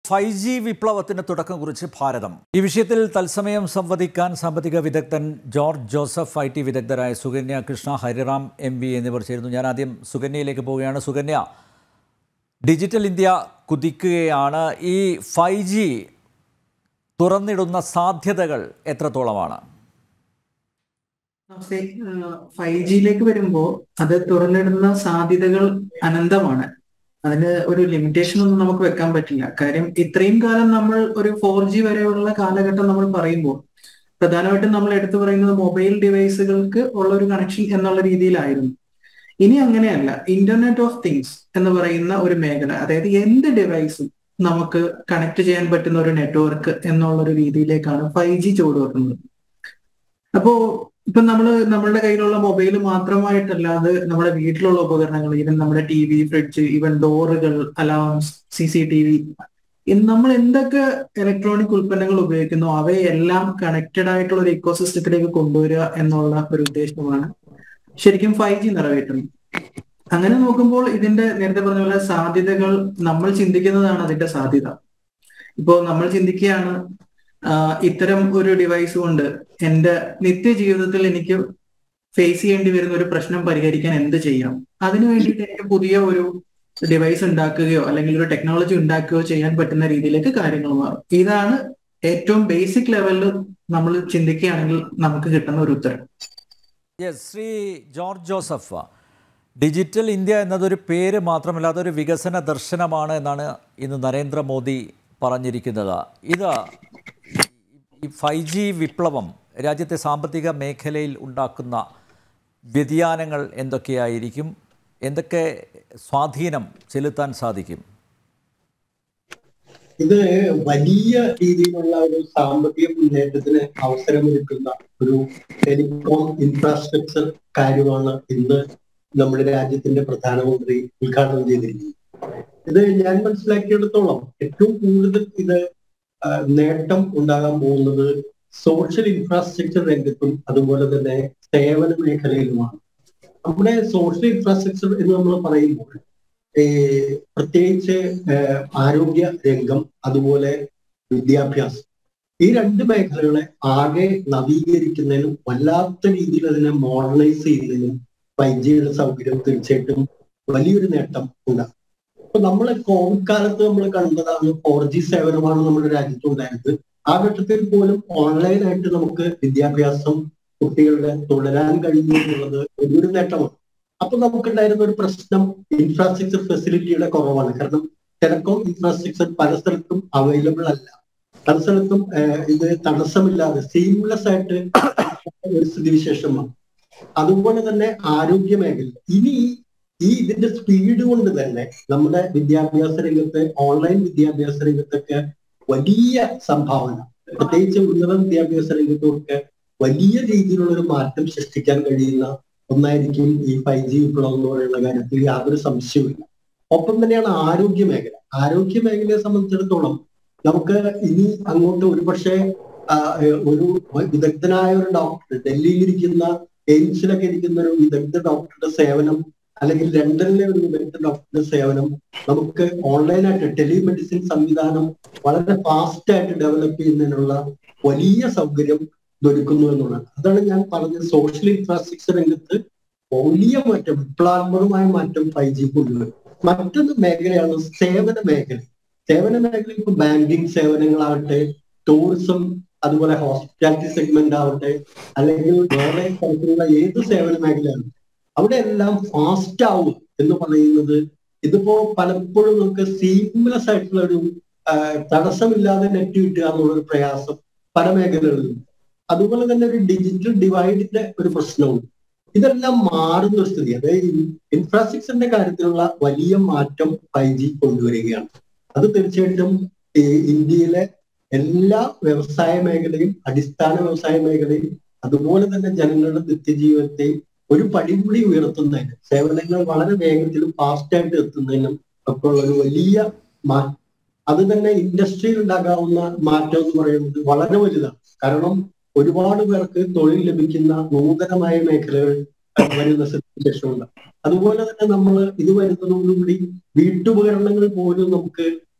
Five G വിപ്ലവത്തിന് തുടക്കം കുറിച്ച് ഭാരതം ഈ വിഷയത്തിൽ തത്സമയം സംവദിക്കാൻ സാമ്പത്തിക വിദഗ്ധൻ ജോർജ് ജോസഫ് ഐ ടി വിദഗ്ധരായ സുകന്യ കൃഷ്ണ ഹരിറാം എം ബി എന്നിവർ ചേരുന്നു ഞാൻ ആദ്യം സുകന്യയിലേക്ക് പോവുകയാണ് സുകന്യ ഡിജിറ്റൽ ഇന്ത്യ കുതിക്കുകയാണ് ഈ ഫൈവ് ജി തുറന്നിടുന്ന സാധ്യതകൾ എത്രത്തോളമാണ് നമസ്തേ ഫൈവ് ജിയിലേക്ക് വരുമ്പോ അത് തുറന്നിടുന്ന സാധ്യതകൾ അനന്തമാണ് അതിന് ഒരു ലിമിറ്റേഷൻ ഒന്നും നമുക്ക് വെക്കാൻ പറ്റില്ല കാര്യം ഇത്രയും കാലം നമ്മൾ ഒരു ഫോർ ജി വരെയുള്ള കാലഘട്ടം നമ്മൾ പറയുമ്പോൾ പ്രധാനമായിട്ടും നമ്മൾ എടുത്തു പറയുന്നത് മൊബൈൽ ഡിവൈസുകൾക്ക് ഉള്ള ഒരു കണക്ഷൻ എന്നുള്ള രീതിയിലായിരുന്നു ഇനി അങ്ങനെയല്ല ഇന്റർനെറ്റ് ഓഫ് തിങ്സ് എന്ന് പറയുന്ന ഒരു മേഖല അതായത് എന്ത് ഡിവൈസും നമുക്ക് കണക്ട് ചെയ്യാൻ പറ്റുന്ന ഒരു നെറ്റ്വർക്ക് എന്നുള്ള ഒരു രീതിയിലേക്കാണ് ഫൈവ് ജി ചുവടുവെക്കുന്നത് അപ്പോ ഇപ്പൊ നമ്മള് നമ്മളുടെ കയ്യിലുള്ള മൊബൈൽ മാത്രമായിട്ടല്ലാതെ നമ്മുടെ വീട്ടിലുള്ള ഉപകരണങ്ങൾ ഈവൻ നമ്മുടെ ടി വി ഫ്രിഡ്ജ് ഈവൻ ഡോറുകൾ alarms C C T V നമ്മൾ എന്തൊക്കെ ഇലക്ട്രോണിക് ഉൽപ്പന്നങ്ങൾ ഉപയോഗിക്കുന്നു അവയെല്ലാം കണക്റ്റഡ് ആയിട്ടുള്ള ഒരു ഇക്കോസിസ്റ്റത്തിലേക്ക് കൊണ്ടുവരിക എന്നുള്ള ഒരു ഉദ്ദേശമാണ് ശരിക്കും ഫൈവ് ജി നിറവേറ്റുന്നത് അങ്ങനെ നോക്കുമ്പോൾ ഇതിന്റെ നേരത്തെ പറഞ്ഞ പോലെ സാധ്യതകൾ നമ്മൾ ചിന്തിക്കുന്നതാണ് അതിന്റെ സാധ്യത ഇപ്പോ നമ്മൾ ചിന്തിക്കുകയാണ് ഇത്തരം ഒരു ഡിവൈസ് കൊണ്ട് എന്റെ നിത്യജീവിതത്തിൽ എനിക്ക് ഫേസ് ചെയ്യേണ്ടി വരുന്ന ഒരു പ്രശ്നം പരിഹരിക്കാൻ എന്ത് ചെയ്യാം അതിനു വേണ്ടിയിട്ട് എനിക്ക് പുതിയ ഒരു ഡിവൈസ് ഉണ്ടാക്കുകയോ അല്ലെങ്കിൽ ഒരു ടെക്നോളജി ഉണ്ടാക്കുകയോ ചെയ്യാൻ പറ്റുന്ന രീതിയിലേക്ക് കാര്യങ്ങൾ മാറും ഇതാണ് ഏറ്റവും ബേസിക് ലെവലിൽ നമ്മൾ ചിന്തിക്കുകയാണെങ്കിൽ നമുക്ക് കിട്ടുന്ന ഒരു ഉത്തരം yes Shri George Joseph digital India എന്നതൊരു പേര് മാത്രമല്ല അതൊരു വികസന ദർശനമാണ് എന്നാണ് ഇന്ന് നരേന്ദ്രമോദി പറഞ്ഞിരിക്കുന്നത് ഇത് ഈ ഫൈവ് ജി വിപ്ലവം രാജ്യത്തെ സാമ്പത്തിക മേഖലയിൽ ഉണ്ടാക്കുന്ന വ്യതിയാനങ്ങൾ എന്തൊക്കെയായിരിക്കും എന്തൊക്കെ സ്വാധീനം ചെലുത്താൻ സാധിക്കും ഇത് വലിയ രീതിയിലുള്ള ഒരു സാമ്പത്തിക മുന്നേറ്റത്തിന് അവസരമൊരുക്കുന്ന ഒരു ടെലികോം ഇൻഫ്രാസ്ട്രക്ചർ കാര്യമാണ് ഇന്ന് നമ്മുടെ രാജ്യത്തിന്റെ പ്രധാനമന്ത്രി ഉദ്ഘാടനം ചെയ്തിരിക്കുന്നത് ഇത് ഞാൻ മനസ്സിലാക്കിയിടത്തോളം ഏറ്റവും കൂടുതൽ ഇത് നേട്ടം ഉണ്ടാകാൻ പോകുന്നത് സോഷ്യൽ ഇൻഫ്രാസ്ട്രക്ചർ രംഗത്തും അതുപോലെ തന്നെ സേവന മേഖലയിലുമാണ് നമ്മുടെ സോഷ്യൽ ഇൻഫ്രാസ്ട്രക്ചർ എന്ന് നമ്മൾ പറയുമ്പോൾ പ്രത്യേകിച്ച് ആരോഗ്യ രംഗം അതുപോലെ വിദ്യാഭ്യാസം ഈ രണ്ട് മേഖലകളെ ആകെ നവീകരിക്കുന്നതിനും വല്ലാത്ത രീതിയിൽ അതിനെ മോഡേണൈസ് ചെയ്യുന്നതിനും ഫൈവ് ജിയുടെ സൗകര്യം തീർച്ചയായിട്ടും വലിയൊരു നേട്ടം ഉണ്ടാകും അപ്പൊ നമ്മൾ കോവിഡ് കാലത്ത് നമ്മൾ കണ്ടതാണ് ഫോർ ജി സേവനമാണ് നമ്മുടെ രാജ്യത്ത് ഉണ്ടായത് ആ ഘട്ടത്തിൽ പോലും ഓൺലൈനായിട്ട് നമുക്ക് വിദ്യാഭ്യാസം കുട്ടികളുടെ തുടരാൻ കഴിഞ്ഞു എന്നുള്ളത് വലിയൊരു നേട്ടമാണ് അപ്പൊ നമുക്കുണ്ടായിരുന്ന ഒരു പ്രശ്നം ഇൻഫ്രാസ്ട്രക്ചർ ഫെസിലിറ്റിയുടെ കുറവാണ് കാരണം ടെലകോം ഇൻഫ്രാസ്ട്രക്ചർ പല സ്ഥലത്തും അവൈലബിൾ അല്ല പല സ്ഥലത്തും ഇത് തടസ്സമില്ലാതെ സീംലെസ് ആയിട്ട് ഒരു സ്ഥിതിവിശേഷമാണ് അതുപോലെ തന്നെ ആരോഗ്യ മേഖല ഇനി ഈ ഇതിന്റെ സ്പീഡ് കൊണ്ട് തന്നെ നമ്മുടെ വിദ്യാഭ്യാസ രംഗത്ത് ഓൺലൈൻ വിദ്യാഭ്യാസ രംഗത്തൊക്കെ വലിയ സംഭാവന പ്രത്യേകിച്ച് ഉന്നത വിദ്യാഭ്യാസ രംഗത്തൊക്കെ വലിയ രീതിയിലുള്ള ഒരു മാറ്റം സൃഷ്ടിക്കാൻ കഴിയുന്ന ഒന്നായിരിക്കും ഈ ഫൈവ് ജി വിപ്ലവം എന്ന് പറയുന്ന കാര്യത്തിൽ യാതൊരു സംശയവുമില്ല ഒപ്പം തന്നെയാണ് ആരോഗ്യ മേഖല ആരോഗ്യ മേഖലയെ സംബന്ധിച്ചിടത്തോളം നമുക്ക് ഇനി അങ്ങോട്ട് ഒരുപക്ഷെ ഒരു വിദഗ്ധനായ ഒരു ഡോക്ടർ ഡൽഹിയിൽ ഇരിക്കുന്ന എയിംസിലൊക്കെ ഇരിക്കുന്ന ഒരു വിദഗ്ധ ഡോക്ടറുടെ സേവനം അല്ലെങ്കിൽ ലണ്ടനിലെ ഒരു വിദഗ്ധ ഡോക്ടറുടെ സേവനം നമുക്ക് ഓൺലൈനായിട്ട് ടെലിമെഡിസിൻ സംവിധാനം വളരെ ഫാസ്റ്റ് ആയിട്ട് ഡെവലപ്പ് ചെയ്യുന്നതിനുള്ള വലിയ സൗകര്യം ഇതൊരുക്കുന്നു എന്നുള്ളതാണ് അതാണ് ഞാൻ പറഞ്ഞത് സോഷ്യൽ ഇൻഫ്രാസ്ട്രക്ചർ രംഗത്ത് വലിയ മാറ്റം വിപ്ലവാത്മകമായ മാറ്റം ഫൈവ് ജി കൊണ്ടുവരും മറ്റൊരു മേഖലയാണ് സേവന മേഖല സേവന മേഖല ഇപ്പൊ ബാങ്കിങ് സേവനങ്ങളാവട്ടെ ടൂറിസം അതുപോലെ ഹോസ്പിറ്റാലിറ്റി സെഗ്മെന്റ് ആവട്ടെ അല്ലെങ്കിൽ വേറെ തരത്തിലുള്ള ഏത് സേവന മേഖലയാണ് അവിടെ എല്ലാം ഫാസ്റ്റ് ആവും എന്ന് പറയുന്നത് ഇതിപ്പോ പലപ്പോഴും നമുക്ക് സീംലെസ് ആയിട്ടുള്ള ഒരു തടസ്സമില്ലാതെ നെറ്റ് കിട്ടുക എന്നുള്ളൊരു പ്രയാസം പല മേഖലകളിലും അതുപോലെ തന്നെ ഒരു ഡിജിറ്റൽ ഡിവൈഡിന്റെ ഒരു പ്രശ്നവും ഇതെല്ലാം മാറുന്ന ഒരു സ്ഥിതി അതായത് ഇൻഫ്രാസ്ട്രക്ചറിന്റെ കാര്യത്തിലുള്ള വലിയ മാറ്റം ഫൈവ് ജി കൊണ്ടുവരികയാണ് അത് തീർച്ചയായിട്ടും ഇന്ത്യയിലെ എല്ലാ വ്യവസായ മേഖലയും അടിസ്ഥാന വ്യവസായ മേഖലയും അതുപോലെ തന്നെ ജനങ്ങളുടെ നിത്യജീവിതത്തെ ഒരു പടി കൂടി ഉയർത്തുന്നതിന് സേവനങ്ങൾ വളരെ വേഗത്തിലും ഫാസ്റ്റായിട്ട് എത്തുന്നതിനും ഒക്കെ ഉള്ള ഒരു വലിയ മാറ്റം അത് തന്നെ ഇൻഡസ്ട്രിയിൽ ഉണ്ടാകാവുന്ന മാറ്റം എന്ന് പറയുന്നത് വളരെ വലുതാണ് കാരണം ഒരുപാട് പേർക്ക് തൊഴിൽ ലഭിക്കുന്ന നൂതനമായ മേഖലകൾ വരുന്ന സ്ഥിതിവിശേഷമുണ്ട് അതുപോലെ തന്നെ നമ്മൾ ഇത് വരുന്നതോടുകൂടി വീട്ടുപകരണങ്ങൾ പോലും നമുക്ക്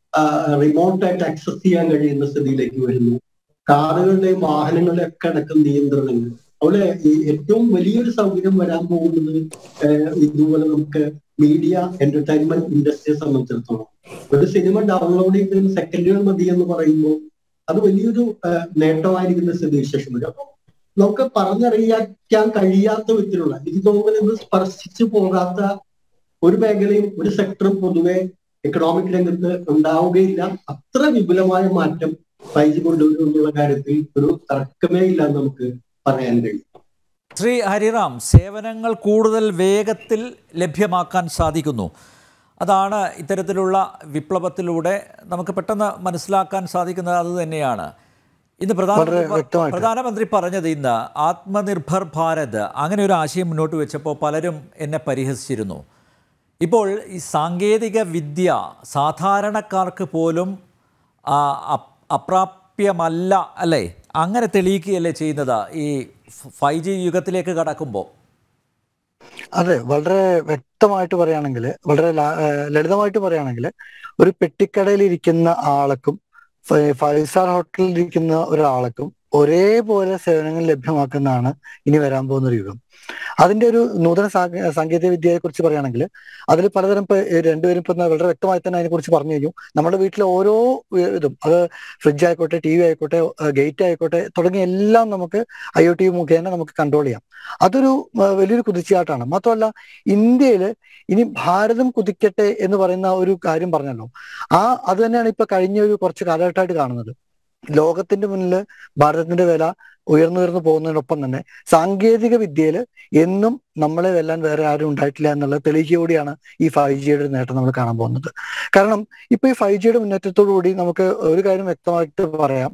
റിമോട്ടായിട്ട് ആക്സസ് ചെയ്യാൻ കഴിയുന്ന സ്ഥിതിയിലേക്ക് വരുന്നു കാറുകളുടെയും വാഹനങ്ങളുടെയും ഒക്കെ അടക്കം നിയന്ത്രണങ്ങൾ അവിടെ ഈ ഏറ്റവും വലിയൊരു സൗകര്യം വരാൻ പോകുന്നത് ഏഹ് ഇതുപോലെ നമുക്ക് മീഡിയ എന്റർടൈൻമെന്റ് ഇൻഡസ്ട്രിയെ സംബന്ധിച്ചിടത്തോളം ഒരു സിനിമ ഡൗൺലോഡ് ചെയ്തതിന് സെക്കൻഡുകൾ മതി എന്ന് പറയുമ്പോൾ അത് വലിയൊരു ഏഹ് നേട്ടമായിരിക്കുന്ന സ്ഥിതിവിശേഷം വരും അപ്പൊ നമുക്ക് പറഞ്ഞറിയിക്കാൻ കഴിയാത്ത വിധത്തിലുള്ള എനിക്ക് തോന്നുന്നത് ഇത് സ്പർശിച്ചു പോകാത്ത ഒരു മേഖലയും ഒരു സെക്ടറും പൊതുവെ എക്കണോമിക് രംഗത്ത് ഉണ്ടാവുകയില്ല അത്ര വിപുലമായ മാറ്റം ഫൈവ് ജി കൊണ്ടുവരും എന്നുള്ള കാര്യത്തിൽ ഒരു തർക്കമേ ഇല്ല എന്ന് നമുക്ക് പറയാൻ കഴിയും ശ്രീ ഹരിറാം സേവനങ്ങൾ കൂടുതൽ വേഗത്തിൽ ലഭ്യമാക്കാൻ സാധിക്കുന്നു അതാണ് ഇത്തരത്തിലുള്ള വിപ്ലവത്തിലൂടെ നമുക്ക് പെട്ടെന്ന് മനസ്സിലാക്കാൻ സാധിക്കുന്നത് അത് തന്നെയാണ് ഇന്ന് വളരെ പ്രധാന വ്യക്തമായിട്ട്. പ്രധാനമന്ത്രി പറഞ്ഞത് ഇന്ന് ആത്മനിർഭർ ഭാരത് അങ്ങനെ ഒരു ആശയം മുന്നോട്ട് വെച്ചപ്പോൾ പലരും എന്നെ പരിഹസിച്ചിരുന്നു ഇപ്പോൾ ഈ സാങ്കേതിക വിദ്യ സാധാരണക്കാർക്ക് പോലും ആ, അപ്- അപ്രാപ്യമല്ല അല്ലേ അങ്ങനെ തെളിയിക്കുകയല്ലേ ചെയ്യുന്നത് ഈ ഫൈവ് ജി യുഗത്തിലേക്ക് കടക്കുമ്പോൾ അതെ വളരെ വ്യക്തമായിട്ട് പറയുകയാണെങ്കിൽ വളരെ ല- ഏഹ് ലളിതമായിട്ട് പറയുകയാണെങ്കിൽ ഒരു പെട്ടിക്കടയിൽ ഇരിക്കുന്ന ആൾക്കും ഫ- ഫൈവ് സ്റ്റാർ ഹോട്ടലിൽ ഇരിക്കുന്ന ഒരാൾക്കും ഒരേപോലെ സേവനങ്ങൾ ലഭ്യമാക്കുന്നതാണ് ഇനി വരാൻ പോകുന്ന ഒരു യുഗം അതിന്റെ ഒരു നൂതന സാങ്ക- സാങ്കേതിക വിദ്യയെ കുറിച്ച് പറയുകയാണെങ്കിൽ അതിൽ പലതരം ഇപ്പൊ ഈ രണ്ടുപേരും ഇപ്പൊ വളരെ വ്യക്തമായി തന്നെ അതിനെ കുറിച്ച് പറഞ്ഞു കഴിഞ്ഞു നമ്മുടെ വീട്ടിലെ ഓരോ ഏഹ് ഇതും അത് ഫ്രിഡ്ജ് ആയിക്കോട്ടെ ടി വി ആയിക്കോട്ടെ ഗേറ്റ് ആയിക്കോട്ടെ തുടങ്ങിയ എല്ലാം നമുക്ക് ഐ ഒ ടി മുഖേന നമുക്ക് കൺട്രോൾ ചെയ്യാം അതൊരു ആ, വലിയൊരു കുതിച്ചുചാട്ടാണ് മാത്രമല്ല ഇന്ത്യയിൽ ഇനി ഭാരതം കുതിക്കട്ടെ എന്ന് പറയുന്ന ഒരു കാര്യം പറഞ്ഞല്ലോ ആ അത് തന്നെയാണ് ഇപ്പൊ കഴിഞ്ഞ ഒരു കുറച്ച് കാലഘട്ടമായിട്ട് കാണുന്നത് ലോകത്തിന്റെ മുന്നിൽ ഭാരതത്തിന്റെ വില ഉയർന്നുയർന്നു പോകുന്നതിനൊപ്പം തന്നെ സാങ്കേതിക വിദ്യയിൽ എന്നും നമ്മളെ വെല്ലാൻ വേറെ ആരും ഉണ്ടായിട്ടില്ല എന്നുള്ളത് തെളിയിക്കുകയാണ് ഈ ഫൈവ് ജിയുടെ ഒരു നേട്ടം നമ്മൾ കാണാൻ പോകുന്നത് കാരണം ഇപ്പൊ ഈ ഫൈവ് ജിയുടെ മുന്നേറ്റത്തോടു കൂടി നമുക്ക് ഒരു കാര്യം വ്യക്തമായിട്ട് പറയാം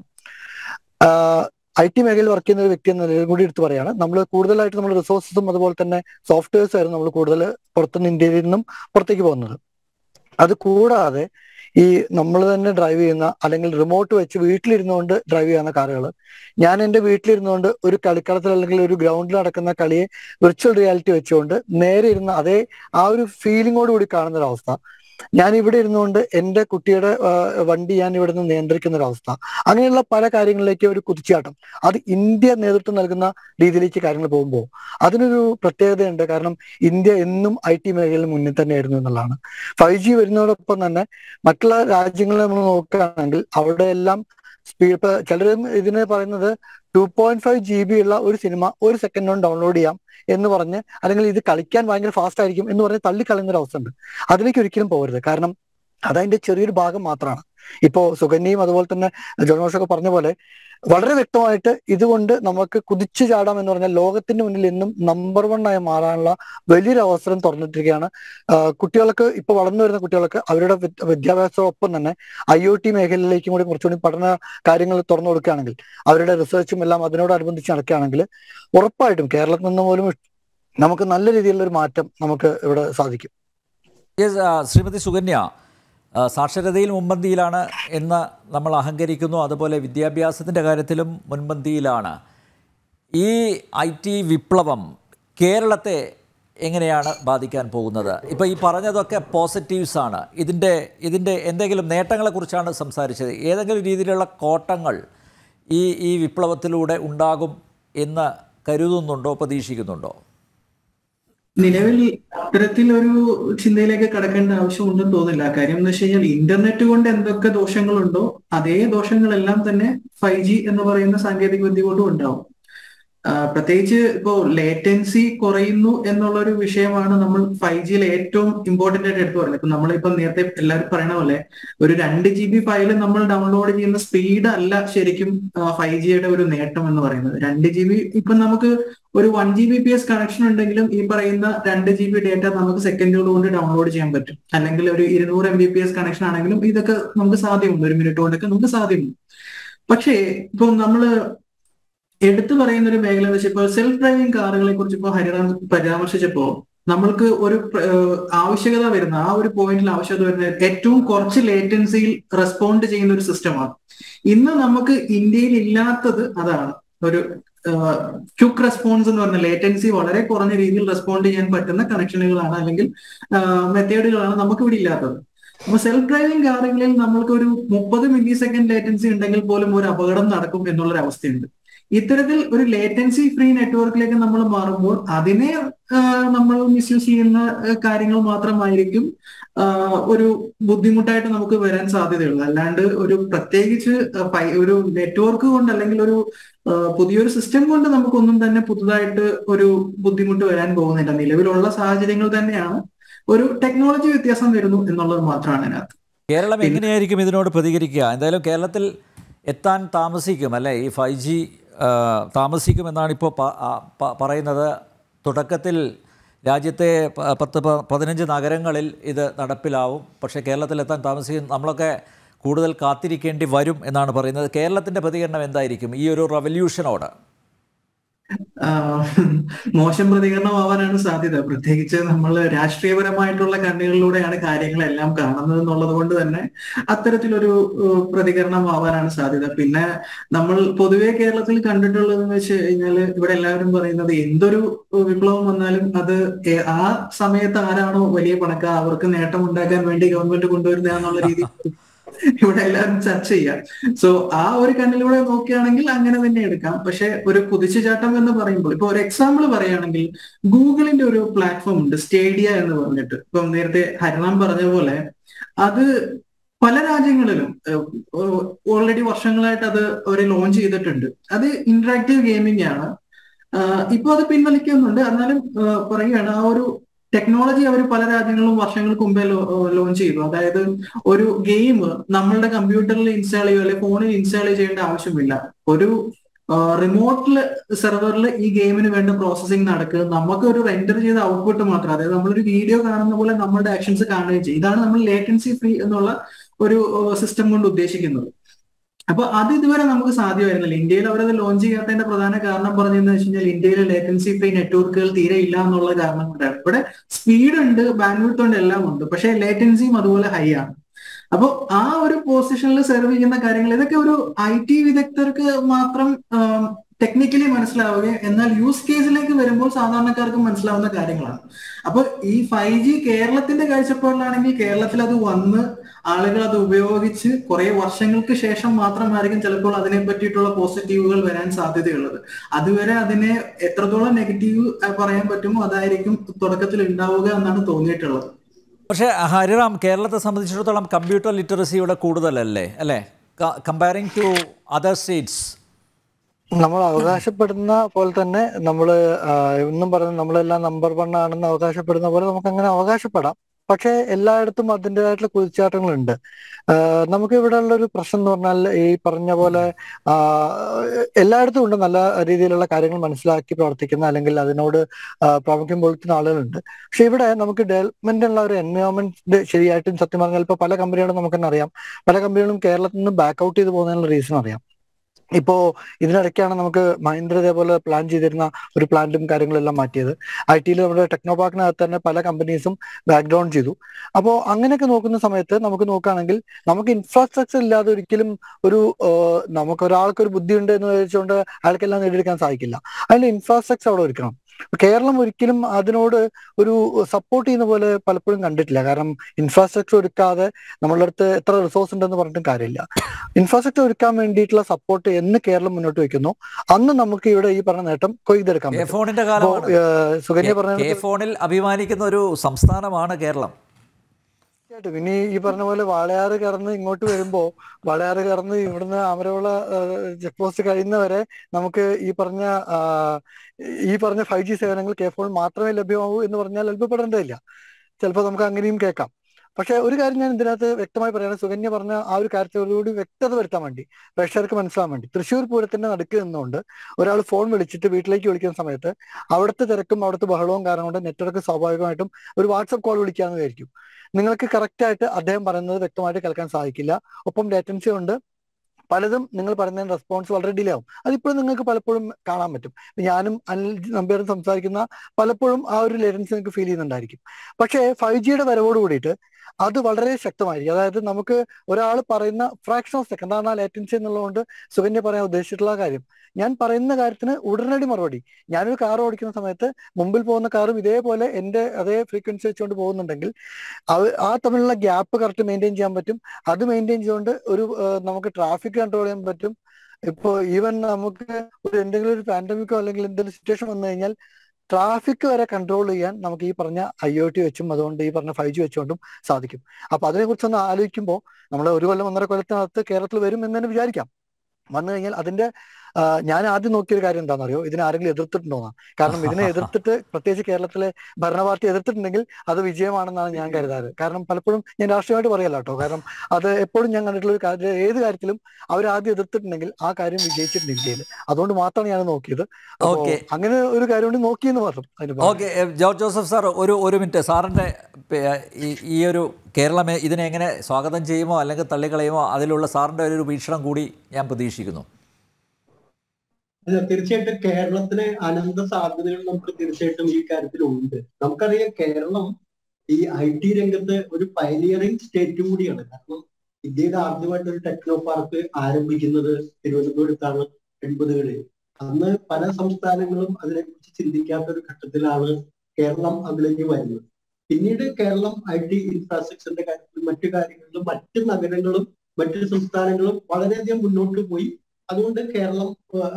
ഐ ടി മേഖലയിൽ വർക്ക് ചെയ്യുന്ന ഒരു വ്യക്തി എന്ന നിലയിൽ കൂടി എടുത്ത് പറയാണ് നമ്മൾ കൂടുതലായിട്ട് നമ്മൾ റിസോഴ്സസും അതുപോലെ തന്നെ സോഫ്റ്റ്വെയർസ് ആയിരുന്നു നമ്മൾ കൂടുതൽ പുറത്തുനിന്ന് ഇന്ത്യയിൽ നിന്നും പുറത്തേക്ക് പോകുന്നത് അത് കൂടാതെ ഈ നമ്മൾ തന്നെ ഡ്രൈവ് ചെയ്യുന്ന അല്ലെങ്കിൽ റിമോട്ട് വെച്ച് വീട്ടിലിരുന്നുകൊണ്ട് ഡ്രൈവ് ചെയ്യുന്ന കാറുകൾ ഞാൻ എൻ്റെ വീട്ടിലിരുന്നുകൊണ്ട് ഒരു കളിക്കളത്തിൽ അല്ലെങ്കിൽ ഒരു ഗ്രൗണ്ടിൽ നടക്കുന്ന കളിയെ വിർച്വൽ റിയാലിറ്റി വെച്ചുകൊണ്ട് നേരെ ഇരുന്ന് അതേ ആ ഒരു ഫീലിങ്ങോട് കൂടി കാണുന്ന ഒരു അവസ്ഥ ഞാൻ ഇവിടെ ഇരുന്നുകൊണ്ട് എൻ്റെ കുട്ടിയുടെ ആ, വണ്ടി ഞാൻ ഇവിടെ നിന്ന് നിയന്ത്രിക്കുന്ന ഒരു അവസ്ഥ അങ്ങനെയുള്ള പല കാര്യങ്ങളിലേക്ക് ഒരു കുതിച്ചാട്ടം അത് ഇന്ത്യ നേതൃത്വം നൽകുന്ന രീതിയിലേക്ക് കാര്യങ്ങൾ പോകുമ്പോൾ അതിനൊരു പ്രത്യേകതയുണ്ട് കാരണം ഇന്ത്യ എന്നും ഐ ടി മേഖലയിൽ മുന്നിൽ തന്നെയായിരുന്നു എന്നുള്ളതാണ് ഫൈവ് ജി വരുന്നതോടൊപ്പം തന്നെ മറ്റുള്ള രാജ്യങ്ങളെ നമ്മൾ നോക്കുകയാണെങ്കിൽ അവിടെ എല്ലാം സ്പീഡ് ഇപ്പൊ ചിലരും ഇതിനെ പറയുന്നത് two point five G B ഉള്ള ഒരു സിനിമ ഒരു സെക്കൻഡ് കൊണ്ട് ഡൗൺലോഡ് ചെയ്യാം എന്ന് പറഞ്ഞ് അല്ലെങ്കിൽ ഇത് കളിക്കാൻ ഭയങ്കര ഫാസ്റ്റ് ആയിരിക്കും എന്ന് പറഞ്ഞ് തള്ളിക്കളയുന്ന ഒരു അവസ്ഥ ഉണ്ട് അതിലേക്ക് ഒരിക്കലും പോകരുത് കാരണം അതതിന്റെ ചെറിയൊരു ഭാഗം മാത്രമാണ് ഇപ്പോ സുകന്യയും അതുപോലെ തന്നെ ജോണോഷൊക്കെ പറഞ്ഞ പോലെ വളരെ വ്യക്തമായിട്ട് ഇതുകൊണ്ട് നമുക്ക് കുതിച്ചു ചാടാം എന്ന് പറഞ്ഞാൽ ലോകത്തിന്റെ മുന്നിൽ എന്നും നമ്പർ വൺ ആയി മാറാനുള്ള വലിയൊരു അവസരം തുറന്നിട്ടിരിക്കുകയാണ് ആഹ് കുട്ടികൾക്ക് ഇപ്പൊ വളർന്നു വരുന്ന കുട്ടികൾക്ക് അവരുടെ വിദ്യ- വിദ്യാഭ്യാസത്തോടൊപ്പം തന്നെ ഐ ഒ ടി മേഖലയിലേക്കും കൂടി കുറച്ചുകൂടി പഠന കാര്യങ്ങൾ തുറന്നു കൊടുക്കുകയാണെങ്കിൽ അവരുടെ റിസർച്ചും എല്ലാം അതിനോടനുബന്ധിച്ച് നടക്കുകയാണെങ്കിൽ ഉറപ്പായിട്ടും കേരളത്തിൽ നിന്ന് പോലും നമുക്ക് നല്ല രീതിയിലുള്ള ഒരു മാറ്റം നമുക്ക് ഇവിടെ സാധിക്കും യെസ് ആ, ശ്രീമതി സുകന്യ ആ, സാക്ഷരതയിൽ മുൻപന്തിയിലാണ് എന്ന് നമ്മൾ അഹങ്കരിക്കുന്നു അതുപോലെ വിദ്യാഭ്യാസത്തിൻ്റെ കാര്യത്തിലും മുൻപന്തിയിലാണ് ഈ ഐ ടി വിപ്ലവം കേരളത്തെ എങ്ങനെയാണ് ബാധിക്കാൻ പോകുന്നത് ഇപ്പോൾ ഈ പറഞ്ഞതൊക്കെ പോസിറ്റീവ്സ് ആണ് ഇതിൻ്റെ ഇതിൻ്റെ എന്തെങ്കിലും നേട്ടങ്ങളെക്കുറിച്ചാണ് സംസാരിച്ചത് ഏതെങ്കിലും രീതിയിലുള്ള കോട്ടങ്ങൾ ഈ ഈ വിപ്ലവത്തിലൂടെ ഉണ്ടാകും എന്ന് കരുതുന്നുണ്ടോ പ്രതീക്ഷിക്കുന്നുണ്ടോ നിലവിൽ ഇത്തരത്തിലൊരു ചിന്തയിലേക്ക് കടക്കേണ്ട ആവശ്യമുണ്ടെന്ന് തോന്നില്ല കാര്യം എന്ന് വെച്ച് കഴിഞ്ഞാൽ ഇന്റർനെറ്റ് കൊണ്ട് എന്തൊക്കെ ദോഷങ്ങളുണ്ടോ അതേ ദോഷങ്ങളെല്ലാം തന്നെ ഫൈവ് ജി എന്ന് പറയുന്ന സാങ്കേതിക വിദ്യ കൊണ്ടും ഉണ്ടാവും ആ, പ്രത്യേകിച്ച് ഇപ്പോ ലേറ്റൻസി കുറയുന്നു എന്നുള്ള ഒരു വിഷയമാണ് നമ്മൾ ഫൈവ് ജിയിൽ ഏറ്റവും ഇമ്പോർട്ടന്റ് ആയിട്ട് എടുത്തു പറയുന്നത് ഇപ്പൊ നമ്മളിപ്പോ നേരത്തെ എല്ലാവരും പറയണ പോലെ ഒരു രണ്ട് ജി ബി ഫയൽ നമ്മൾ ഡൗൺലോഡ് ചെയ്യുന്ന സ്പീഡ് അല്ല ശരിക്കും ഫൈവ് ജിയുടെ ഒരു നേട്ടം എന്ന് പറയുന്നത് രണ്ട് ജി ബി ഇപ്പൊ നമുക്ക് ഒരു one G B P S connection ഉണ്ടെങ്കിലും ഈ പറയുന്ന രണ്ട് ജി ബി ഡേറ്റ നമുക്ക് സെക്കൻഡുകൾ കൊണ്ട് ഡൗൺലോഡ് ചെയ്യാൻ പറ്റും അല്ലെങ്കിൽ ഒരു ഇരുന്നൂറ് M B P S connection ആണെങ്കിലും ഇതൊക്കെ നമുക്ക് സാധ്യമുണ്ട് ഒരു മിനിറ്റ് കൊണ്ടൊക്കെ നമുക്ക് സാധ്യമുണ്ട് പക്ഷേ ഇപ്പൊ നമ്മള് എടുത്തു പറയുന്ന ഒരു മേഖല എന്ന് വെച്ചാൽ ഇപ്പോൾ സെൽഫ് ഡ്രൈവിംഗ് കാറുകളെ കുറിച്ച് ഇപ്പോൾ ഹരിറാം പരാമർശിച്ചപ്പോ നമ്മൾക്ക് ഒരു പ്ര- ഏഹ് ആവശ്യകത വരുന്ന ആ ഒരു പോയിന്റിൽ ആവശ്യകത വരുന്ന ഏറ്റവും കുറച്ച് ലേറ്റൻസിയിൽ റെസ്പോണ്ട് ചെയ്യുന്ന ഒരു സിസ്റ്റമാണ് ഇന്ന് നമുക്ക് ഇന്ത്യയിൽ ഇല്ലാത്തത് അതാണ് ഒരു ക്യുക്ക് റെസ്പോൺസ് എന്ന് പറഞ്ഞ ലേറ്റൻസി വളരെ കുറഞ്ഞ രീതിയിൽ റെസ്പോണ്ട് ചെയ്യാൻ പറ്റുന്ന കണക്ഷനുകളാണ് അല്ലെങ്കിൽ മെത്തേഡുകളാണ് നമുക്ക് ഇവിടെ ഇല്ലാത്തത് അപ്പൊ സെൽഫ് ഡ്രൈവിംഗ് കാറുകളിൽ നമ്മൾക്ക് ഒരു മുപ്പത് മില്ലി സെക്കൻഡ് ലേറ്റൻസി ഉണ്ടെങ്കിൽ പോലും ഒരു അപകടം നടക്കും എന്നുള്ളൊരു അവസ്ഥയുണ്ട് ഇത്തരത്തിൽ ഒരു ലേറ്റൻസി ഫ്രീ നെറ്റ്വർക്കിലേക്ക് നമ്മൾ മാറുമ്പോൾ അതിനെ ആ, നമ്മൾ മിസ്യൂസ് ചെയ്യുന്ന ആ, കാര്യങ്ങൾ മാത്രമായിരിക്കും ആ, ഒരു ബുദ്ധിമുട്ടായിട്ട് നമുക്ക് വരാൻ സാധ്യതയുള്ളത് അല്ലാണ്ട് ഒരു പ്രത്യേകിച്ച് ആ, ഫൈ- ഒരു നെറ്റ്വർക്ക് കൊണ്ട് അല്ലെങ്കിൽ ഒരു ആ, പുതിയൊരു സിസ്റ്റം കൊണ്ട് നമുക്കൊന്നും തന്നെ പുതുതായിട്ട് ഒരു ബുദ്ധിമുട്ട് വരാൻ പോകുന്നില്ല നിലവിലുള്ള സാഹചര്യങ്ങൾ തന്നെയാണ് ഒരു ടെക്നോളജി വ്യത്യാസം വരുന്നു എന്നുള്ളത് മാത്രമാണ് അതിനകത്ത് കേരളം എങ്ങനെയായിരിക്കും ഇതിനോട് പ്രതികരിക്കുക എന്തായാലും കേരളത്തിൽ എത്താൻ താമസിക്കും അല്ലേ ഈ ഫൈവ് ജി താമസിക്കുമെന്നാണ് ഇപ്പോൾ പറയുന്നത് തുടക്കത്തിൽ രാജ്യത്തെ പ- പത്ത് പ- പതിനഞ്ച് നഗരങ്ങളിൽ ഇത് നടപ്പിലാവും പക്ഷേ കേരളത്തിലെത്താൻ താമസിക്കും നമ്മളൊക്കെ കൂടുതൽ കാത്തിരിക്കേണ്ടി വരും എന്നാണ് പറയുന്നത് കേരളത്തിൻ്റെ പ്രതികരണം എന്തായിരിക്കും ഈ ഒരു റവല്യൂഷനോട് ആ, മോശം പ്രതികരണമാവാനാണ് സാധ്യത പ്രത്യേകിച്ച് നമ്മൾ രാഷ്ട്രീയപരമായിട്ടുള്ള കണ്ണുകളിലൂടെയാണ് കാര്യങ്ങളെല്ലാം കാണുന്നത് എന്നുള്ളത് കൊണ്ട് തന്നെ അത്തരത്തിലൊരു ഏഹ്, പ്രതികരണമാവാനാണ് സാധ്യത പിന്നെ നമ്മൾ പൊതുവെ കേരളത്തിൽ കണ്ടിട്ടുള്ളതെന്ന് വെച്ച് കഴിഞ്ഞാൽ ഇവിടെ എല്ലാവരും പറയുന്നത് എന്തൊരു വിപ്ലവം വന്നാലും അത് ഏ- ആ സമയത്ത് ആരാണോ വലിയ പണക്കാർ അവർക്ക് നേട്ടം ഉണ്ടാക്കാൻ വേണ്ടി ഗവൺമെന്റ് കൊണ്ടുവരുന്ന എന്നുള്ള രീതിയിൽ ഇവിടെ എല്ലാവരും ചർച്ച ചെയ്യാം സോ ആ ഒരു കണ്ണിലൂടെ നോക്കുകയാണെങ്കിൽ അങ്ങനെ തന്നെ എടുക്കാം പക്ഷെ ഒരു കുതിച്ചുചാട്ടം എന്ന് പറയുമ്പോൾ ഇപ്പൊ ഒരു എക്സാമ്പിൾ പറയുകയാണെങ്കിൽ ഗൂഗിളിന്റെ ഒരു പ്ലാറ്റ്ഫോം ഉണ്ട് സ്റ്റേഡിയ എന്ന് പറഞ്ഞിട്ട് ഇപ്പം നേരത്തെ ഹരിറാം പറഞ്ഞ പോലെ അത് പല രാജ്യങ്ങളിലും ഓൾറെഡി വർഷങ്ങളായിട്ട് അത് അവർ ലോഞ്ച് ചെയ്തിട്ടുണ്ട് അത് ഇന്ററാക്റ്റീവ് ഗെയിമിംഗ് ആണ് ആഹ് ഇപ്പൊ അത് പിൻവലിക്കുന്നുണ്ട് എന്നാലും ആഹ് പറയുകയാണ് ആ ഒരു ടെക്നോളജി അവർ പല രാജ്യങ്ങളിലും വർഷങ്ങൾക്ക് മുമ്പേ ലോഞ്ച് ചെയ്തു അതായത് ഒരു ഗെയിം നമ്മളുടെ കമ്പ്യൂട്ടറിൽ ഇൻസ്റ്റാൾ ചെയ്യുക അല്ലെങ്കിൽ ഫോണിൽ ഇൻസ്റ്റാൾ ചെയ്യേണ്ട ആവശ്യമില്ല ഒരു റിമോട്ടില് സെർവറിൽ ഈ ഗെയിമിന് വേണ്ട പ്രോസസ്സിംഗ് നടക്കുക നമുക്ക് ഒരു റെൻഡർ ചെയ്ത ഔട്ട്പുട്ട് മാത്രം അതായത് നമ്മളൊരു വീഡിയോ കാണുന്ന പോലെ നമ്മുടെ ആക്ഷൻസ് കാണുകയും ചെയ്യും ഇതാണ് നമ്മൾ ലേറ്റൻസി ഫ്രീ എന്നുള്ള ഒരു സിസ്റ്റം കൊണ്ട് ഉദ്ദേശിക്കുന്നത് അപ്പൊ അത് ഇതുവരെ നമുക്ക് സാധ്യമായിരുന്നില്ല ഇന്ത്യയിൽ അവരത് ലോഞ്ച് ചെയ്യാത്തതിന്റെ പ്രധാന കാരണം പറഞ്ഞതെന്ന് വെച്ച് കഴിഞ്ഞാൽ ഇന്ത്യയിലെ ലേറ്റൻസി ഫ്രീ നെറ്റ്വർക്കുകൾ തീരെ ഇല്ല എന്നുള്ള കാരണം കൊണ്ടാണ് ഇവിടെ സ്പീഡ് ഉണ്ട് ബാൻഡ്വിഡ്ത്ത് ഉണ്ട് എല്ലാം ഉണ്ട് പക്ഷേ ലേറ്റൻസിയും അതുപോലെ ഹൈ ആണ് അപ്പോൾ ആ ഒരു പൊസിഷനിൽ സെർവ് ചെയ്യുന്ന കാര്യങ്ങൾ ഇതൊക്കെ ഒരു ഐ ടി വിദഗ്ധർക്ക് മാത്രം ടെക്നിക്കലി മനസ്സിലാവുകയും എന്നാൽ യൂസ് കേസിലേക്ക് വരുമ്പോൾ സാധാരണക്കാർക്ക് മനസ്സിലാവുന്ന കാര്യങ്ങളാണ് അപ്പൊ ഈ ഫൈവ് ജി കേരളത്തിന്റെ കാഴ്ചപ്പാടിലാണെങ്കിൽ കേരളത്തിൽ അത് വന്ന് ആളുകൾ അത് ഉപയോഗിച്ച് കുറെ വർഷങ്ങൾക്ക് ശേഷം മാത്രമായിരിക്കും ചിലപ്പോൾ അതിനെ പറ്റിയിട്ടുള്ള പോസിറ്റീവുകൾ വരാൻ സാധ്യതയുള്ളത് അതുവരെ അതിനെ എത്രത്തോളം നെഗറ്റീവ് പറയാൻ പറ്റുമോ അതായിരിക്കും തുടക്കത്തിൽ ഉണ്ടാവുക എന്നാണ് തോന്നിയിട്ടുള്ളത് പക്ഷേ ഹരിറാം കേരളത്തെ സംബന്ധിച്ചിടത്തോളം കമ്പ്യൂട്ടർ ലിറ്ററസി ഇവിടെ കൂടുതലല്ലേ അല്ലേ കമ്പയറിംഗ് ടു അതർ സ്റ്റേറ്റ്സ് നമ്മൾ അവകാശപ്പെടുന്ന പോലെ തന്നെ നമ്മൾ എന്നും പറഞ്ഞ നമ്മളെല്ലാം നമ്പർ വൺ ആണെന്ന് അവകാശപ്പെടുന്ന പോലെ നമുക്ക് അങ്ങനെ അവകാശപ്പെടാം പക്ഷെ എല്ലായിടത്തും അതിൻ്റെതായിട്ടുള്ള കുതിച്ചാട്ടങ്ങളുണ്ട് ആഹ് നമുക്ക് ഇവിടെ ഉള്ള ഒരു പ്രശ്നം എന്ന് പറഞ്ഞാൽ ഈ പറഞ്ഞ പോലെ ആഹ് എല്ലായിടത്തും ഉണ്ട് നല്ല രീതിയിലുള്ള കാര്യങ്ങൾ മനസ്സിലാക്കി പ്രവർത്തിക്കുന്ന അല്ലെങ്കിൽ അതിനോട് ആഹ് പ്രാമുഖ്യം പൊളിക്കുന്ന ആളുകളുണ്ട് പക്ഷെ ഇവിടെ നമുക്ക് ഡെവലപ്മെന്റിനുള്ള ഒരു എൻവയോൺമെന്റ് ശരിയായിട്ടും സത്യം പറഞ്ഞാൽ ഇപ്പൊ പല കമ്പനികളും നമുക്ക് തന്നെ അറിയാം പല കമ്പനികളും കേരളത്തിൽ നിന്ന് ബാക്ക് ഔട്ട് ചെയ്ത് പോകുന്നതിനുള്ള റീസൺ അറിയാം ഇപ്പോ ഇതിനിടയ്ക്കാണ് നമുക്ക് മഹീന്ദ്ര ഇതേപോലെ പ്ലാൻ ചെയ്തിരുന്ന ഒരു പ്ലാന്റും കാര്യങ്ങളും എല്ലാം മാറ്റിയത് ഐ ടിയിൽ നമ്മുടെ ടെക്നോ പാർക്കിനകത്ത് തന്നെ പല കമ്പനീസും ബാക്ക് ഡൗൺ ചെയ്തു അപ്പോൾ അങ്ങനെയൊക്കെ നോക്കുന്ന സമയത്ത് നമുക്ക് നോക്കുകയാണെങ്കിൽ നമുക്ക് ഇൻഫ്രാസ്ട്രക്ചർ ഇല്ലാതെ ഒരിക്കലും ഒരു ഏഹ്, നമുക്ക് ഒരാൾക്ക് ഒരു ബുദ്ധിയുണ്ട് എന്ന് വിചാരിച്ചുകൊണ്ട് അയാൾക്കെല്ലാം നേടിയെടുക്കാൻ സാധിക്കില്ല അതിന്റെ ഇൻഫ്രാസ്ട്രക്ചർ അവിടെ ഒരുക്കണം കേരളം ഒരിക്കലും അതിനോട് ഒരു സപ്പോർട്ട് ചെയ്യുന്ന പോലെ പലപ്പോഴും കണ്ടിട്ടില്ല കാരണം ഇൻഫ്രാസ്ട്രക്ചർ ഒരുക്കാതെ നമ്മളുടെ അടുത്ത് എത്ര റിസോഴ്സ് ഉണ്ടെന്ന് പറഞ്ഞിട്ടും കാര്യമില്ല ഇൻഫ്രാസ്ട്രക്ചർ ഒരുക്കാൻ വേണ്ടിയിട്ടുള്ള സപ്പോർട്ട് എന്ന് കേരളം മുന്നോട്ട് വെക്കുന്നു അന്ന് നമുക്ക് ഇവിടെ ഈ പറഞ്ഞ നേട്ടം കൊയ്തെടുക്കാൻ കെ പറ്റും ഫോണിന്റെ അപ്പോ കാലമാണ് ഏഹ്, സുകന്യ കെ- പറഞ്ഞ കെ ഫോണിൽ അഭിമാനിക്കുന്ന ഒരു സംസ്ഥാനമാണ് കേരളം തീർച്ചയായിട്ടും ഇനി ഈ പറഞ്ഞ പോലെ വാളയാറ് കടന്ന് ഇങ്ങോട്ട് വരുമ്പോ വാളയാറ് കടന്ന് ഇവിടുന്ന് അമരവള ചെക്ക് പോസ്റ്റ് കഴിയുന്നവരെ നമുക്ക് ഈ പറഞ്ഞ ആ, ഈ പറഞ്ഞ ഫൈവ് ജി സേവനങ്ങൾ കെ ഫോൺ മാത്രമേ ലഭ്യമാവൂ എന്ന് പറഞ്ഞാൽ അത്ഭുതപ്പെടേണ്ടതില്ല ചിലപ്പോൾ നമുക്ക് അങ്ങനെയും കേൾക്കാം പക്ഷെ ഒരു കാര്യം ഞാൻ ഇതിനകത്ത് വ്യക്തമായി പറയുന്നത് സുകന്യ പറഞ്ഞ ആ ഒരു കാര്യത്തോടുകൂടി വ്യക്തത വരുത്താൻ വേണ്ടി പ്രേക്ഷകർക്ക് മനസ്സിലാൻ വേണ്ടി തൃശ്ശൂർ പൂരത്തിന്റെ നടുക്ക് നിന്നുകൊണ്ട് ഒരാൾ ഫോൺ വിളിച്ചിട്ട് വീട്ടിലേക്ക് വിളിക്കുന്ന സമയത്ത് അവിടുത്തെ തിരക്കും അവിടുത്തെ ബഹളവും കാരണം കൊണ്ട് നെറ്റ്വർക്ക് സ്വാഭാവികമായിട്ടും ഒരു വാട്സപ്പ് കോൾ വിളിക്കാന്ന് വിചാരിക്കും നിങ്ങൾക്ക് കറക്റ്റ് ആയിട്ട് അദ്ദേഹം പറയുന്നത് വ്യക്തമായിട്ട് കേൾക്കാൻ സാധിക്കില്ല ഒപ്പം ലേറ്റൻസി ഉണ്ട് പലതും നിങ്ങൾ പറയുന്നതിന് റെസ്പോൺസ് വളരെ ഡിലേ ആവും അതിപ്പോഴും നിങ്ങൾക്ക് പലപ്പോഴും കാണാൻ പറ്റും ഞാനും അനിൽ നമ്പ്യാരും സംസാരിക്കുന്ന പലപ്പോഴും ആ ഒരു ലേറ്റൻസി നിങ്ങൾക്ക് ഫീൽ ചെയ്യുന്നുണ്ടായിരിക്കും പക്ഷേ ഫൈവ് ജിയുടെ വരവോട് കൂടിയിട്ട് അത് വളരെ ശക്തമായിരിക്കും അതായത് നമുക്ക് ഒരാൾ പറയുന്ന ഫ്രാക്ഷൻ ഓഫ് സെക്കൻഡ് അതാണ് ആ ലേറ്റൻസി എന്നുള്ളതുകൊണ്ട് സുകന്യ പറയാൻ ഉദ്ദേശിച്ചിട്ടുള്ള കാര്യം ഞാൻ പറയുന്ന കാര്യത്തിന് ഉടനടി മറുപടി ഞാനൊരു കാർ ഓടിക്കുന്ന സമയത്ത് മുമ്പിൽ പോകുന്ന കാറും ഇതേപോലെ എന്റെ അതേ ഫ്രീക്വൻസി വെച്ചുകൊണ്ട് പോകുന്നുണ്ടെങ്കിൽ അവ- ആ തമ്മിലുള്ള ഗ്യാപ്പ് കറക്റ്റ് മെയിൻറ്റെയിൻ ചെയ്യാൻ പറ്റും അത് മെയിൻറ്റെയിൻ ചെയ്തുകൊണ്ട് ഒരു ആ, നമുക്ക് ട്രാഫിക് കൺട്രോൾ ചെയ്യാൻ പറ്റും ഇപ്പോ ഈവൻ നമുക്ക് ഒരു എന്തെങ്കിലും ഒരു പാൻഡമിക്കോ അല്ലെങ്കിൽ എന്തെങ്കിലും സിറ്റുവേഷൻ വന്നു കഴിഞ്ഞാൽ ട്രാഫിക് വരെ കൺട്രോൾ ചെയ്യാൻ നമുക്ക് ഈ പറഞ്ഞ ഐ ഒ ടി വെച്ചും അതുകൊണ്ട് ഈ പറഞ്ഞ ഫൈവ് ജി വെച്ചുകൊണ്ടും സാധിക്കും അപ്പൊ അതിനെ കുറിച്ചൊന്ന് ആലോചിക്കുമ്പോൾ നമ്മൾ ഒരു കൊല്ലം ഒന്നര കൊല്ലത്തിനകത്ത് കേരളത്തിൽ വരും എന്ന് തന്നെ വിചാരിക്കാം വന്നു കഴിഞ്ഞാൽ അതിന്റെ ആ, ഞാൻ ആദ്യം നോക്കിയൊരു കാര്യം എന്താണെന്നറിയോ ഇതിനെ ആരെങ്കിലും എതിർത്തിട്ടുണ്ടോന്നാ കാരണം ഇതിനെ എതിർത്തിട്ട് പ്രത്യേകിച്ച് കേരളത്തിലെ ഭരണപാർട്ടി എതിർത്തിട്ടുണ്ടെങ്കിൽ അത് വിജയമാണെന്നാണ് ഞാൻ കരുതാറ് കാരണം പലപ്പോഴും ഞാൻ രാഷ്ട്രീയമായിട്ട് പറയല്ല കേട്ടോ കാരണം അത് എപ്പോഴും ഞാൻ കണ്ടിട്ടുള്ള ഒരു കാര്യം ഏത് കാര്യത്തിലും അവർ ആദ്യം എതിർത്തിട്ടുണ്ടെങ്കിൽ ആ കാര്യം വിജയിച്ചിട്ടുണ്ട് ഇന്ത്യയിൽ അതുകൊണ്ട് മാത്രമാണ് ഞാൻ നോക്കിയത് അപ്പോ Okay. അങ്ങനെ ഒരു കാര്യം കൊണ്ട് നോക്കിയെന്ന് മാത്രം അതിന് പറയാം. ഓക്കെ ജോർജ് ജോസഫ് സാർ ഒരു ഒരു മിനിറ്റ് സാറിൻ്റെ പേ- ഈ- ഈ ഒരു കേരളം ഇതിനെ എങ്ങനെ സ്വാഗതം ചെയ്യുമോ അല്ലെങ്കിൽ തള്ളിക്കളയുമോ അതിലുള്ള സാറിൻ്റെ ഒരു വീക്ഷണം കൂടി ഞാൻ പ്രതീക്ഷിക്കുന്നു അല്ല തീർച്ചയായിട്ടും കേരളത്തിന് അനന്ത സാധ്യതകൾ നമുക്ക് തീർച്ചയായിട്ടും ഈ കാര്യത്തിൽ ഉണ്ട് നമുക്കറിയാം കേരളം ഈ ഐ ടി രംഗത്ത് ഒരു പയനിയറിംഗ് സ്റ്റേറ്റും കൂടിയാണ് കാരണം ഇന്ത്യയുടെ ആദ്യമായിട്ട് ഒരു ടെക്നോ പാർക്ക് ആരംഭിക്കുന്നത് തിരുവനന്തപുരത്താണ് എൺപതുകളിൽ അന്ന് പല സംസ്ഥാനങ്ങളും അതിനെക്കുറിച്ച് ചിന്തിക്കാത്ത ഒരു ഘട്ടത്തിലാണ് കേരളം അതിലേക്ക് വരുന്നത് പിന്നീട് കേരളം ഐ ടി ഇൻഫ്രാസ്ട്രക്ചറിന്റെ കാര്യത്തിലും മറ്റു കാര്യങ്ങളിലും മറ്റ് നഗരങ്ങളും മറ്റു സംസ്ഥാനങ്ങളും വളരെയധികം മുന്നോട്ട് പോയി അതുകൊണ്ട് കേരളം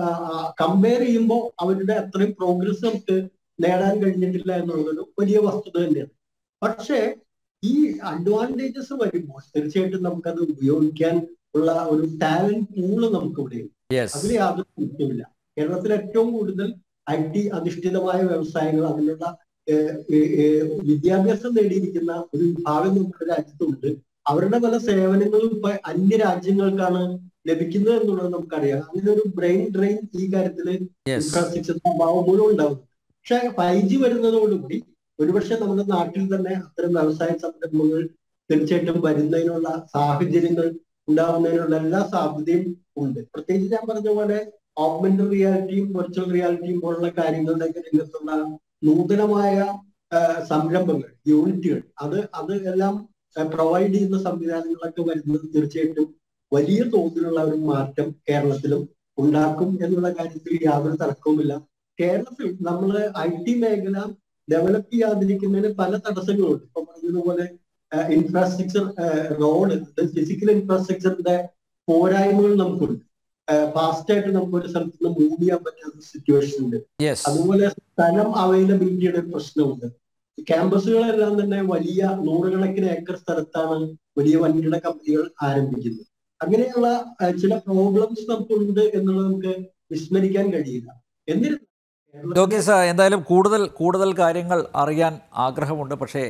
കമ്പയർ ചെയ്യുമ്പോൾ അവരുടെ അത്രയും പ്രോഗ്രസ് നമുക്ക് നേടാൻ കഴിഞ്ഞിട്ടില്ല എന്നുള്ളതൊരു വലിയ വസ്തുത തന്നെയാണ് പക്ഷേ ഈ അഡ്വാൻറ്റേജസ് വരുമ്പോൾ തീർച്ചയായിട്ടും നമുക്കത് ഉപയോഗിക്കാൻ ഉള്ള ഒരു ടാലന്റ് പൂള് നമുക്ക് ഇവിടെ യെസ് അതിൽ യാതൊരു സംശയമില്ല കേരളത്തിൽ ഏറ്റവും കൂടുതൽ ഐ ടി അധിഷ്ഠിതമായ വ്യവസായങ്ങൾ അതിനുള്ള ഏഹ്, ഏഹ്, ഏഹ്, വിദ്യാഭ്യാസം നേടിയിരിക്കുന്ന ഒരു വിഭാഗം നമ്മുടെ രാജ്യത്തുണ്ട് അവരുടെ പല സേവനങ്ങളും ഇപ്പൊ അന്യ രാജ്യങ്ങൾക്കാണ് ലഭിക്കുന്നത് എന്നുള്ളത് നമുക്കറിയാം അങ്ങനെ ഒരു ബ്രെയിൻ ഡ്രെയിൻ ഈ കാര്യത്തില് യെസ് ഇൻഫ്രാസ്ട്രക്ചർ അഭാവം മൂലം ഉണ്ടാവും പക്ഷെ ഫൈവ് ജി വരുന്നതോടുകൂടി ഒരുപക്ഷെ നമ്മുടെ നാട്ടിൽ തന്നെ അത്തരം വ്യവസായ സംരംഭങ്ങൾ തീർച്ചയായിട്ടും വരുന്നതിനുള്ള സാഹചര്യങ്ങൾ ഉണ്ടാവുന്നതിനുള്ള എല്ലാ സാധ്യതയും ഉണ്ട് പ്രത്യേകിച്ച് ഞാൻ പറഞ്ഞ പോലെ ഓഗ്മെന്റഡ് റിയാലിറ്റിയും വെർച്വൽ റിയാലിറ്റിയും പോലുള്ള കാര്യങ്ങളുടെയൊക്കെ രംഗത്തുള്ള നൂതനമായ ആ, സംരംഭങ്ങൾ യൂണിറ്റുകൾ അത് അത് എല്ലാം പ്രൊവൈഡ് ചെയ്യുന്ന സംവിധാനങ്ങളൊക്കെ വരുന്നത് തീർച്ചയായിട്ടും വലിയ തോതിലുള്ള ഒരു മാറ്റം കേരളത്തിലും ഉണ്ടാക്കും എന്നുള്ള കാര്യത്തിൽ യാതൊരു തർക്കവുമില്ല കേരളത്തിൽ നമ്മൾ ഐ ടി മേഖല ഡെവലപ്പ് ചെയ്യാതിരിക്കുന്നതിന് പല തടസ്സങ്ങളുണ്ട് ഇപ്പൊ പറഞ്ഞതുപോലെ ഇൻഫ്രാസ്ട്രക്ചർ റോഡ് ഫിസിക്കൽ ഇൻഫ്രാസ്ട്രക്ചറിന്റെ പോരായ്മകൾ നമുക്കുണ്ട് ഫാസ്റ്റ് ആയിട്ട് നമുക്ക് ഒരു സ്ഥലത്ത് നിന്ന് മൂവ് ചെയ്യാൻ പറ്റാത്ത സിറ്റുവേഷൻ ഉണ്ട് യെസ് അതുപോലെ സ്ഥലം അവൈലബിലിറ്റിയുടെ ഒരു പ്രശ്നമുണ്ട് ക്യാമ്പസുകളെല്ലാം തന്നെ വലിയ നൂറുകണക്കിന് ഏക്കർ സ്ഥലത്താണ് വലിയ വൻകിട കമ്പനികൾ ആരംഭിക്കുന്നത് അങ്ങനെയുള്ള ആ, ചില പ്രോബ്ലംസ് നമുക്കുണ്ട് എന്നുള്ളത് നമുക്ക് വിസ്മരിക്കാൻ കഴിയില്ല എന്നിരുന്നാലും ഓക്കെ സാർ എന്തായാലും കൂടുതൽ കൂടുതൽ കാര്യങ്ങൾ അറിയാൻ ആഗ്രഹമുണ്ട് പക്ഷേ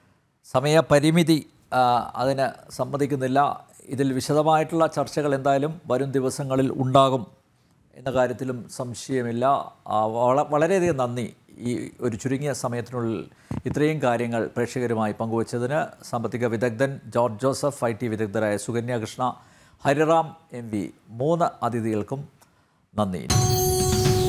സമയപരിമിതി ആ, അതിന് സമ്മതിക്കുന്നില്ല ഇതിൽ വിശദമായിട്ടുള്ള ചർച്ചകൾ എന്തായാലും വരും ദിവസങ്ങളിൽ ഉണ്ടാകും എന്ന കാര്യത്തിലും സംശയമില്ല ആ, വള- വളരെയധികം നന്ദി ഈ ഒരു ചുരുങ്ങിയ സമയത്തിനുള്ളിൽ ഇത്രയും കാര്യങ്ങൾ പ്രേക്ഷകരുമായി പങ്കുവച്ചതിന് സാമ്പത്തിക വിദഗ്ധൻ ജോർജ് ജോസഫ് ഐ ടി വിദഗ്ധരായ സുകന്യ കൃഷ്ണ ഹരിറാം എം വി മൂന്ന് അതിഥികൾക്കും നന്ദി